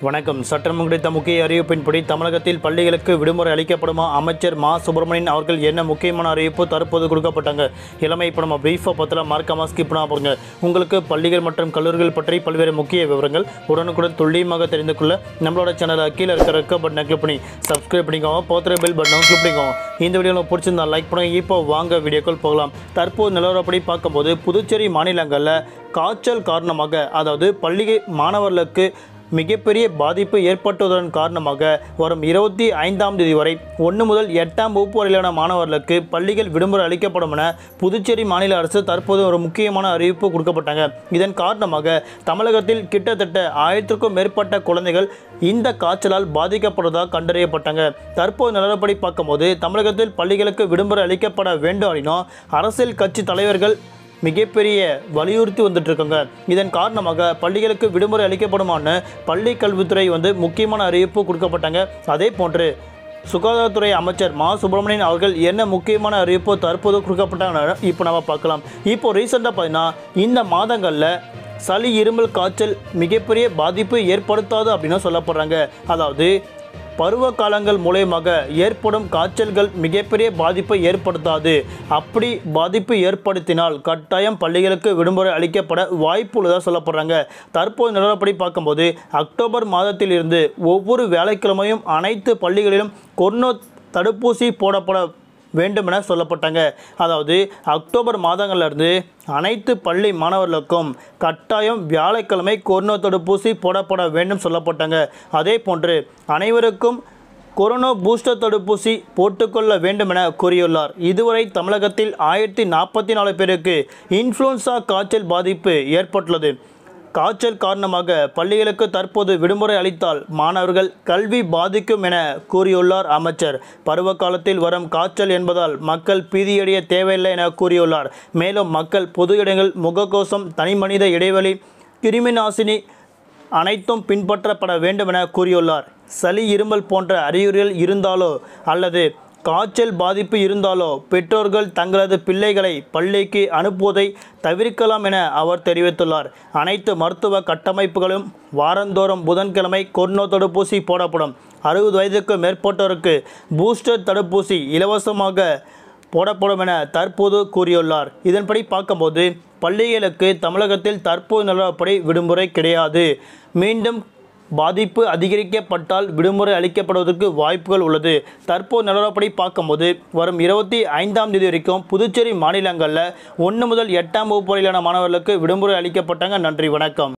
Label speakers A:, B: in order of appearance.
A: வணக்கம் சட்டம் கிடைத்த முக்கிய அறிவிப்பின்படி தமிழகத்தில் பள்ளிகளுக்கு விடுமுறை அளிக்கப்படுமா அமைச்சர் மா சுப்பிரமணியன் அவர்கள் என்ன முக்கியமான அறிவிப்பு தற்போது கொடுக்கப்பட்டாங்க இளமை இப்போ நம்ம பிரீஃபாக பற்றில மறக்காம ஸ்கிப் பண்ணாம பாருங்க உங்களுக்கு பள்ளிகள் மற்றும் கல்லூரிகள் பற்றி பல்வேறு முக்கிய விவரங்கள் உடனுக்குடன் துல்லியமாக தெரிந்து கொள்ள நம்மளோட சேனலை கீழே இருக்கிற ரெக்க பட்டனை கிளிக் பண்ணி சப்ஸ்கிரைப் பண்ணிக்கோங்க போத்திர பெல் பட்டனும் கிளிக் பண்ணிக்கோங்க இந்த வீடியோவில் பிடிச்சிருந்தா லைக் பண்ணுங்க இப்போ வாங்க வீடியோக்கள் போகலாம் தற்போது நிலவரப்படி பார்க்கும்போது புதுச்சேரி மாநிலங்களில் காய்ச்சல் காரணமாக அதாவது பள்ளி மாணவர்களுக்கு மிகப்பெரிய பாதிப்பு ஏற்பட்டதன் காரணமாக வரும் இருபத்தி ஐந்தாம் தேதி வரை ஒன்று முதல் எட்டாம் வகுப்பு வரையிலான மாணவர்களுக்கு பள்ளிகள் விடுமுறை அளிக்கப்படும் என புதுச்சேரி மாநில அரசு தற்போது ஒரு முக்கியமான அறிவிப்பு கொடுக்கப்பட்டாங்க இதன் காரணமாக தமிழகத்தில் கிட்டத்தட்ட ஆயிரத்திற்கும் மேற்பட்ட குழந்தைகள் இந்த காய்ச்சலால் பாதிக்கப்படுவதாக கண்டறியப்பட்டாங்க தற்போது நிலவரப்படி பார்க்கும்போது தமிழகத்தில் பள்ளிகளுக்கு விடுமுறை அளிக்கப்பட வேண்டும் அப்படின்னா அரசியல் கட்சி தலைவர்கள் மிகப்பெரிய வலியுறுத்தி வந்துட்டு இருக்காங்க இதன் காரணமாக பள்ளிகளுக்கு விடுமுறை அளிக்கப்படுமான்னு பள்ளி கல்வித்துறை வந்து முக்கியமான அறிவிப்பு கொடுக்கப்பட்டாங்க அதே போன்று சுகாதாரத்துறை அமைச்சர் மா சுப்பிரமணியன் அவர்கள் என்ன முக்கியமான அறிவிப்பு தற்போது கொடுக்கப்பட்டாங்க இப்போ நம்ம பார்க்கலாம் இப்போ ரீசெண்டாக பார்த்தீங்கன்னா இந்த மாதங்களில் சளி இருமல் காய்ச்சல் மிகப்பெரிய பாதிப்பு ஏற்படுத்தாது அப்படின்னு சொல்லப்படுறாங்க அதாவது பருவ காலங்கள் மூலயமாக ஏற்படும் காய்ச்சல்கள் மிகப்பெரிய பாதிப்பை ஏற்படுத்தாது அப்படி பாதிப்பு ஏற்படுத்தினால் கட்டாயம் பள்ளிகளுக்கு விடுமுறை அளிக்கப்பட வாய்ப்பு உள்ளதாக சொல்லப்படுறாங்க தற்போது நிலவரப்படி பார்க்கும்போது அக்டோபர் மாதத்திலிருந்து ஒவ்வொரு வேலைக்கிழமையும் அனைத்து பள்ளிகளிலும் கொரோனா தடுப்பூசி போடப்பட வேண்டும் என சொல்லப்பட்டாங்க அதாவது அக்டோபர் மாதங்கள்லேருந்து அனைத்து பள்ளி மாணவர்களுக்கும் கட்டாயம் வியாழக்கிழமை கொரோனா தடுப்பூசி போடப்பட வேண்டும் சொல்லப்பட்டாங்க அதே போன்று அனைவருக்கும் கொரோனா பூஸ்டர் தடுப்பூசி போட்டுக்கொள்ள வேண்டும் என கூறியுள்ளார் இதுவரை தமிழகத்தில் ஆயிரத்தி நாற்பத்தி நாலு பேருக்கு இன்ஃப்ளூன்சா காய்ச்சல் பாதிப்பு ஏற்பட்டுள்ளது காய்ச்சல் காரணமாக பள்ளிகளுக்கு தற்போது விடுமுறை அளித்தால் மாணவர்கள் கல்வி பாதிக்கும் என கூறியுள்ளார் அமைச்சர் பருவ காலத்தில் வரும் காய்ச்சல் என்பதால் மக்கள் பீதியடைய தேவையில்லை என கூறியுள்ளார் மேலும் மக்கள் பொது இடங்கள் முகக்கோசம் தனிமனித இடைவெளி கிருமி நாசினி அனைத்தும் பின்பற்றப்பட வேண்டும் என கூறியுள்ளார் சளி இருமல் போன்ற அறிகுறிகள் இருந்தாலோ அல்லது காய்ச்சல் பாதிப்பு இருந்தாலோ பெற்றோர்கள் தங்களது பிள்ளைகளை பள்ளிக்கு அனுப்புவதை தவிர்க்கலாம் என அவர் தெரிவித்துள்ளார் அனைத்து மருத்துவ கட்டமைப்புகளும் வாரந்தோறும் புதன்கிழமை கொரோனா தடுப்பூசி போடப்படும் அறுபது வயதுக்கு மேற்பட்டோருக்கு பூஸ்டர் தடுப்பூசி இலவசமாக போடப்படும் என தற்போது கூறியுள்ளார் இதன்படி பார்க்கும்போது பள்ளிகளுக்கு தமிழகத்தில் தற்போது நிலவரப்படி விடுமுறை கிடையாது மீண்டும் பாதிப்பு அதிகரிக்கப்பட்டால் விடுமுறை அளிக்கப்படுவதற்கு வாய்ப்புகள் உள்ளது தற்போது நிலவரப்படி பார்க்கும்போது வரும் இருபத்தி ஐந்தாம் தேதி வரைக்கும் புதுச்சேரி மாநிலங்களில் ஒன்று முதல் எட்டாம் வகுப்பு வரையிலான மாணவர்களுக்கு விடுமுறை அளிக்கப்பட்டாங்க நன்றி வணக்கம்